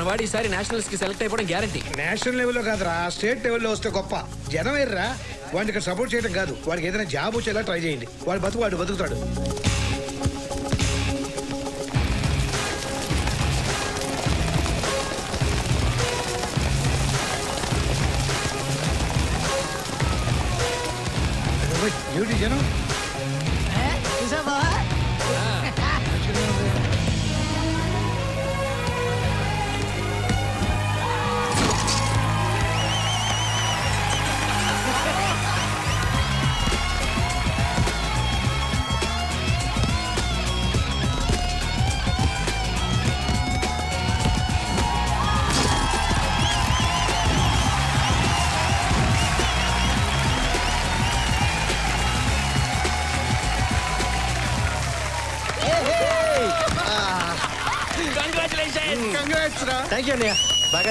వాడు ఈసారి నేషనల్స్ కి సెలెక్ట్ అయిపోవడం గ్యారంటీ నేషనల్ లెవెల్లో కాదురా స్టేట్ లెవెల్లో వస్తే గొప్ప జనం ఎర్రా వాడికి ఇక్కడ సపోర్ట్ చేయడం కాదు వాడికి ఏదైనా జాబ్ వచ్చేలా ట్రై చేయండి వాడు బతుకు వాడు బతుకుతాడు ఏమిటి జనం కంగ్రాట్స్ రా థ్యాంక్ యూ అన్నయ్య బాగా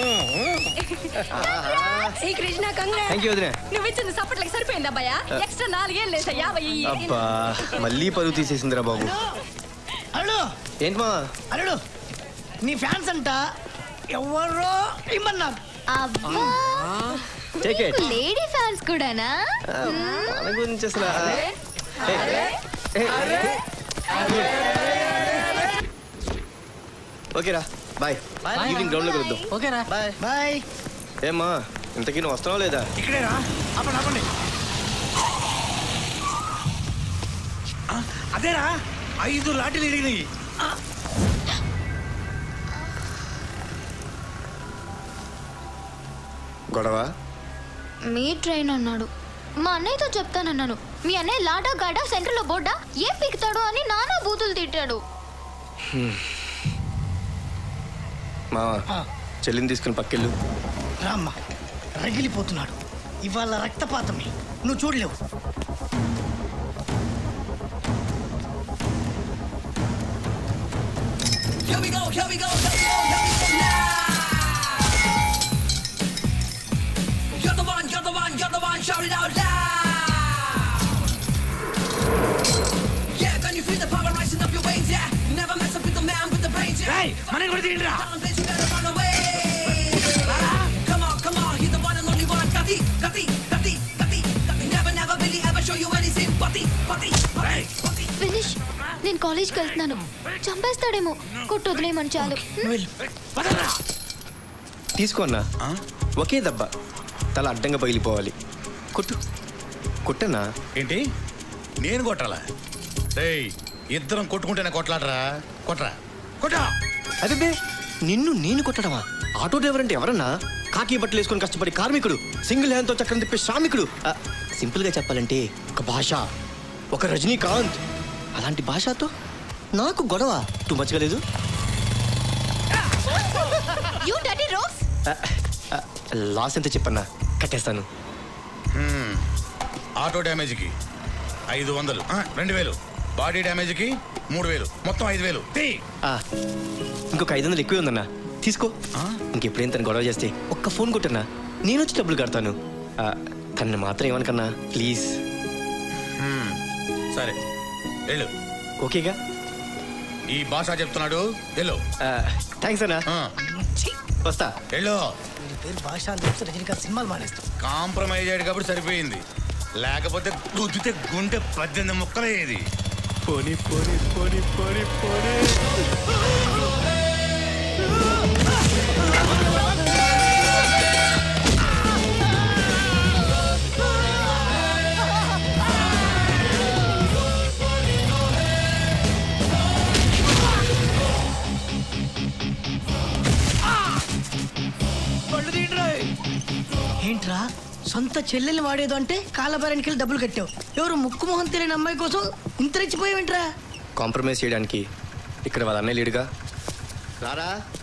ఈ కృష్ణ కంగ్రాట్స్ థ్యాంక్ యూ వదిన నువ్వు ఇచ్చిన సపోర్ట్లకి సరిపోయింది అబ్బాయా ఎక్స్ట్రా నాలుగేళ్ళు లేదా యాభై అబ్బా మళ్ళీ పరువు తీసేసిందిరా బాబు అల్లుడు ఏంటి మా అల్లుడు నీ ఫ్యాన్స్ అంట ఎవరో ఇమ్మన్నారు అబ్బా టేక్ ఇట్ లేడీ ఫ్యాన్స్ కూడానా మన గురించి అసలు ఓకేరా బాయ్ ఈవినింగ్ గ్రౌండ్ లో కలుద్దాం ఓకేనా బాయ్ బాయ్ ఏమ్మా ఇంతకీ నువ్వు వస్తున్నావు లేదా ఇక్కడేనా ఆపండి ఆపండి ఆ, అదేరా ఐదు లాఠీలు ఇరిగినాయి గొడవ మీ ట్రైన్ అన్నాడు మా అన్నయ్యతో చెప్తానన్నాను మీ అన్నయ్య లాడా గాడా సెంటర్లో బోర్డా ఏం పీకుతాడు అని నానా బూతులు తిట్టాడు మా చెల్లిని తీసుకుని పక్కెళ్ళు రామ్మ రగిలిపోతున్నాడు ఇవాళ రక్తపాతమే నువ్వు చూడలేవు Here we go, here we go, here we go, here we go now. You're the one, you're the one, you're the one, shout it out loud. Yeah, can you feel the power rising up your veins? Yeah, never mess up with the man with the brains. Yeah, మన కూడా తీయండిరా Down, bitch, you better run away. Come on, come on, you're the one and only one. Gatti, Gatti, Gatti, Gatti, Gatti. Never, never really ever show you any sympathy. Patti, patti, patti. Finish నేను కాలేజ్కి వెళ్తున్నాను చంపేస్తాడేమో కొట్టు వదిలేయమని చాలు నువ్వు వెళ్ళు వదలరా తీసుకో అన్నా ఒకే దెబ్బ తల అడ్డంగా పగిలిపోవాలి కొట్టు కొట్టన్నా ఏంటి నేను కొట్టాలా డేయ్ ఇద్దరం కొట్టుకుంటేనే కొట్లాడరా కొట్రా కొట్టా అదే నిన్ను నేను కొట్టడమా ఆటో డ్రైవర్ అంటే ఎవరన్నా కాకి బట్టలు వేసుకొని కష్టపడి కార్మికుడు సింగిల్ హ్యాండ్తో చక్రం తిప్పే శ్రామికుడు ఆ, సింపుల్గా చెప్పాలంటే ఒక భాష ఒక రజనీకాంత్ అలాంటి భాషతో నాకు గొడవ టూ మచ్గా లేదు యూ డటీ రోస్ ఆ, ఆ, లాస్ ఎంత చెప్పన్నా కట్టేస్తాను ఆటో డ్యామేజ్కి ఐదు వందలు ఆ, రెండు వేలు బాడీ డ్యామేజ్కి మూడు వేలు మొత్తం ఐదు వేలు తీ. ఆ, ఇంకొక ఐదు వందలు ఎక్కువే ఉందన్నా తీసుకో ఇంకెప్పుడేం తను గొడవ చేస్తే ఒక్క ఫోన్ కొట్టన్నా నేను వచ్చి డబ్బులు కడతాను ఆ, తనని మాత్రం ఏమనకన్నా ప్లీజ్ హ్మ్. సరే వెళ్ళు ఓకేగా ఈ భాష చెప్తున్నాడు వెళ్ళు థ్యాంక్స్ అన్నా ఆ, వస్తా వెళ్ళు వీడి పేరు భాష అని చెప్తే రజనీకాంత్ సినిమాలు మానేస్తాం కాంప్రమైజ్ అయ్యాడు కాబట్టి సరిపోయింది లేకపోతే గుద్దితే గుండె పద్దెనిమిది ముక్కలయ్యేది పోనీ పోనీ పోనీ పోనీ పోనీ ఏంట్రా సొంత చెల్లెల్ని వాడేదో అంటే కాలబేరానికి వెళ్ళి డబ్బులు కట్టావు ఎవరు ముక్కు మొహం తెలియని అమ్మాయి కోసం ఇంత రెచ్చిపోయావేంట్రా కాంప్రమైజ్ చేయడానికి ఇక్కడ వాళ్ళ అన్నయ్య లేడుగా రారా